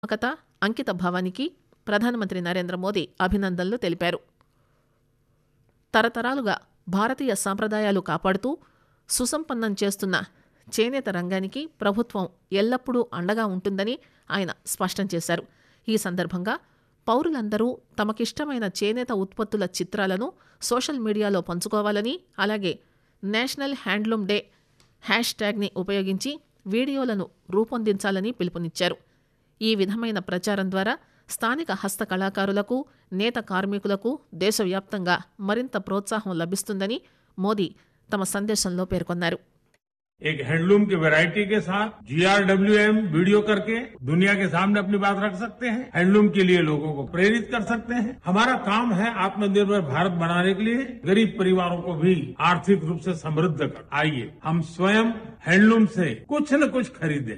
కత అంకిత భావానికి ప్రధానమంత్రి నరేంద్ర మోదీ అభినందనలు తెలిపారు తరతరాలుగా భారతీయ సంప్రదాయాలు కాపాడుతూ సుసంపన్నం చేస్తున్న చేనేత రంగానికి ప్రభుత్వం ఎల్లప్పుడూ అండగా ఉంటుందని ఆయన స్పష్టం చేశారు ఈ సందర్భంగా పౌరులందరూ తమకిష్టమైన చేనేత ఉత్పత్తుల చిత్రాలను సోషల్ మీడియాలో పంచుకోవాలని అలాగే నేషనల్ హ్యాండ్లూమ్ డే హ్యాష్ ట్యాగ్ని ఉపయోగించి వీడియోలను రూపొందించాలని పిలుపునిచ్చారు ఈ విధమైన ప్రచారం ద్వారా స్థానిక హస్త కళాకారులకు నేత కార్మికులకు దేశవ్యాప్తంగా మరింత ప్రోత్సాహం లభిస్తుందని మోదీ తమ సందేశంలో పేర్కొన్నారు एक हैंडलूम की वैरायटी के साथ जीआरडब्ल्यूएम वीडियो करके दुनिया के सामने अपनी बात रख सकते हैं हैंडलूम के लिए लोगों को प्रेरित कर सकते हैं हमारा काम है आत्मनिर्भर भारत बनाने के लिए गरीब परिवारों को भी आर्थिक रूप से समृद्ध कर आइए हम स्वयं हैंडलूम से कुछ न कुछ खरीदें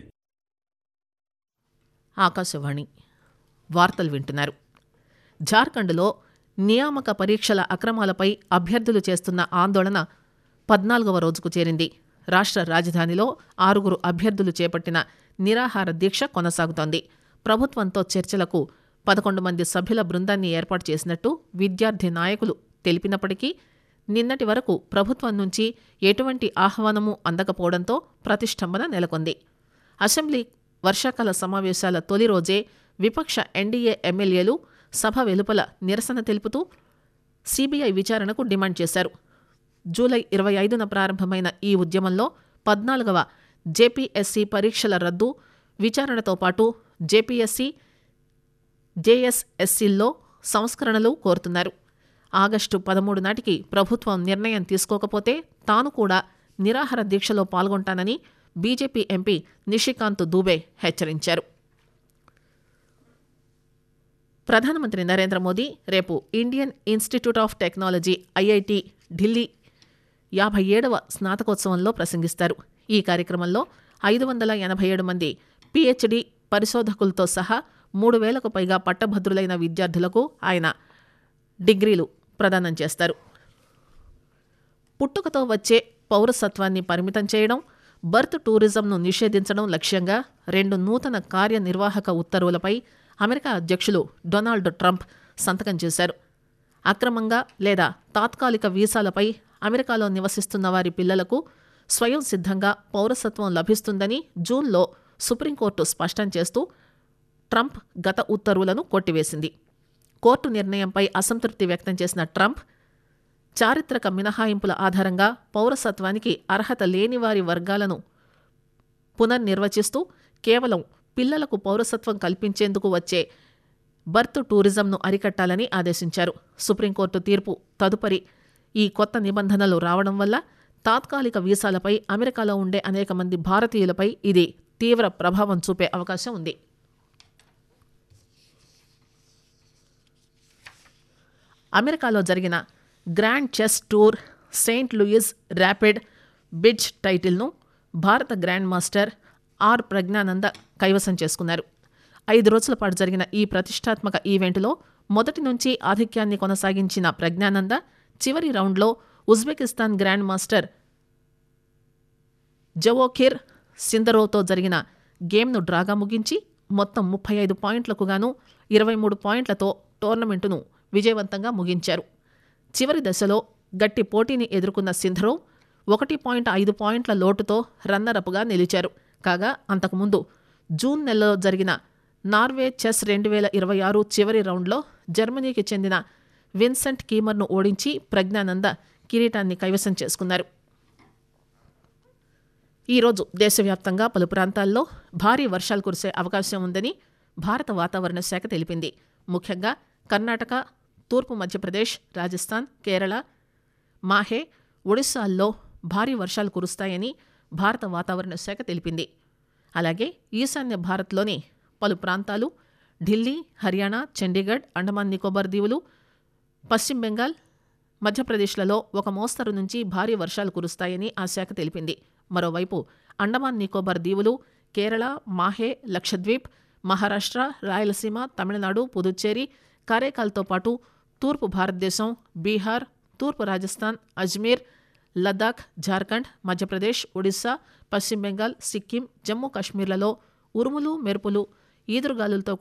ఆకాశవాణి వార్తలు వింటున్నారు జార్ఖండ్లో నియామక పరీక్షల అక్రమాలపై అభ్యర్థులు చేస్తున్న ఆందోళన పద్నాలుగవ రోజుకు చేరింది రాష్ట్ర రాజధానిలో ఆరుగురు అభ్యర్థులు చేపట్టిన నిరాహార దీక్ష కొనసాగుతోంది ప్రభుత్వంతో చర్చలకు పదకొండు మంది సభ్యుల బృందాన్ని ఏర్పాటు చేసినట్టు విద్యార్థి నాయకులు తెలిపినప్పటికీ నిన్నటి వరకు ప్రభుత్వం నుంచి ఎటువంటి ఆహ్వానము అందకపోవడంతో ప్రతిష్టంభన నెలకొంది అసెంబ్లీ వర్షాకాల సమావేశాల తొలి రోజే విపక్ష ఎన్డీఏ ఎమ్మెల్యేలు సభ వెలుపల నిరసన తెలుపుతూ సీబీఐ విచారణకు డిమాండ్ చేశారు జూలై ఇరవై ఐదున ప్రారంభమైన ఈ ఉద్యమంలో పద్నాలుగవ జేపీఎస్సీ పరీక్షల రద్దు విచారణతో పాటు జేపీఎస్సీ జేఎస్ఎస్సీల్లో సంస్కరణలు కోరుతున్నారు ఆగస్టు పదమూడు నాటికి ప్రభుత్వం నిర్ణయం తీసుకోకపోతే తాను కూడా నిరాహార దీక్షలో పాల్గొంటానని బీజేపీ ఎంపీ నిషికాంత్ దూబే హెచ్చరించారు ప్రధానమంత్రి నరేంద్ర మోదీ రేపు Indian Institute of Technology IIT Delhi యాభై ఏడవ స్నాతకోత్సవంలో ప్రసంగిస్తారు ఈ కార్యక్రమంలో ఐదు వందల ఎనభై ఏడు మంది పిహెచ్డి పరిశోధకులతో సహా మూడు వేలకు పైగా పట్టభద్రులైన విద్యార్థులకు ఆయన డిగ్రీలు ప్రదానం చేస్తారు పుట్టుకతో వచ్చే పౌరసత్వాన్ని పరిమితం చేయడం బర్త్ టూరిజంను నిషేధించడం లక్ష్యంగా రెండు నూతన కార్యనిర్వాహక ఉత్తర్వులపై అమెరికా అధ్యక్షులు డొనాల్డ్ ట్రంప్ సంతకం చేశారు అక్రమంగా లేదా తాత్కాలిక వీసాలపై అమెరికాలో నివసిస్తున్న వారి పిల్లలకు స్వయం సిద్ధంగా పౌరసత్వం లభిస్తుందని జూన్లో సుప్రీంకోర్టు స్పష్టం చేస్తూ ట్రంప్ గత ఉత్తర్వులను కొట్టివేసింది కోర్టు నిర్ణయంపై అసంతృప్తి వ్యక్తం చేసిన ట్రంప్ చారిత్రక మినహాయింపుల ఆధారంగా పౌరసత్వానికి అర్హత లేని వారి వర్గాలను పునర్నిర్వచిస్తూ కేవలం పిల్లలకు పౌరసత్వం కల్పించేందుకు వచ్చే బర్త్ టూరిజంను అరికట్టాలని ఆదేశించారు సుప్రీంకోర్టు తీర్పు తదుపరి ఈ కొత్త నిబంధనలు రావడం వల్ల తాత్కాలిక వీసాలపై అమెరికాలో ఉండే అనేక మంది భారతీయులపై ఇది తీవ్ర ప్రభావం చూపే అవకాశం ఉంది అమెరికాలో జరిగిన grand chess tour Saint Louis rapid blitz టైటిల్ను భారత గ్రాండ్ మాస్టర్ ఆర్ ప్రజ్ఞానంద కైవసం చేసుకున్నారు ఐదు రోజుల పాటు జరిగిన ఈ ప్రతిష్టాత్మక ఈవెంట్లో మొదటి నుంచి ఆధిక్యాన్ని కొనసాగించిన ప్రజ్ఞానంద చివరి రౌండ్లో ఉజ్బెకిస్తాన్ గ్రాండ్ మాస్టర్ జవోఖిర్ సిందరోతో జరిగిన గేమ్ను డ్రాగా ముగించి మొత్తం ముప్పై ఐదు పాయింట్లకు గాను ఇరవై మూడు పాయింట్లతో టోర్నమెంటును విజయవంతంగా ముగించారు చివరి దశలో గట్టి పోటీని ఎదుర్కొన్న సింధరో ఒకటి పాయింట్ ఐదు పాయింట్ల లోటుతో రన్నరప్గా నిలిచారు కాగా అంతకుముందు జూన్ నెలలో జరిగిన నార్వే చెస్ రెండు వేల ఇరవై ఆరు చివరి రౌండ్లో జర్మనీకి చెందిన విన్సెంట్ కీమర్ను ఓడించి ప్రజ్ఞానంద కిరీటాన్ని కైవసం చేసుకున్నారు ఈరోజు దేశవ్యాప్తంగా పలు ప్రాంతాల్లో భారీ వర్షాలు కురిసే అవకాశం ఉందని భారత వాతావరణ శాఖ తెలిపింది ముఖ్యంగా కర్ణాటక తూర్పు మధ్యప్రదేశ్ రాజస్థాన్ కేరళ మాహే ఒడిశాల్లో భారీ వర్షాలు కురుస్తాయని భారత వాతావరణ శాఖ తెలిపింది అలాగే ఈశాన్య భారత్లోని పలు ప్రాంతాలు ఢిల్లీ హర్యానా చండీగఢ్ అండమాన్ నికోబార్ దీవులు పశ్చిమ బెంగాల్ మధ్యప్రదేశ్లలో ఒక మోస్తరు నుంచి భారీ వర్షాలు కురుస్తాయని ఆ శాఖ తెలిపింది మరోవైపు అండమాన్ నికోబార్ దీవులు కేరళ మాహే లక్షద్వీప్ మహారాష్ట్ర రాయలసీమ తమిళనాడు పుదుచ్చేరి కారైకాల్తో పాటు తూర్పు భారతదేశం బీహార్ తూర్పు రాజస్థాన్ అజ్మీర్ లద్దాఖ్ జార్ఖండ్ మధ్యప్రదేశ్ ఒడిశా పశ్చిమ బెంగాల్ సిక్కిం జమ్మూ కాశ్మీర్లలో ఉరుములు మెరుపులు ఈదురుగాలులతో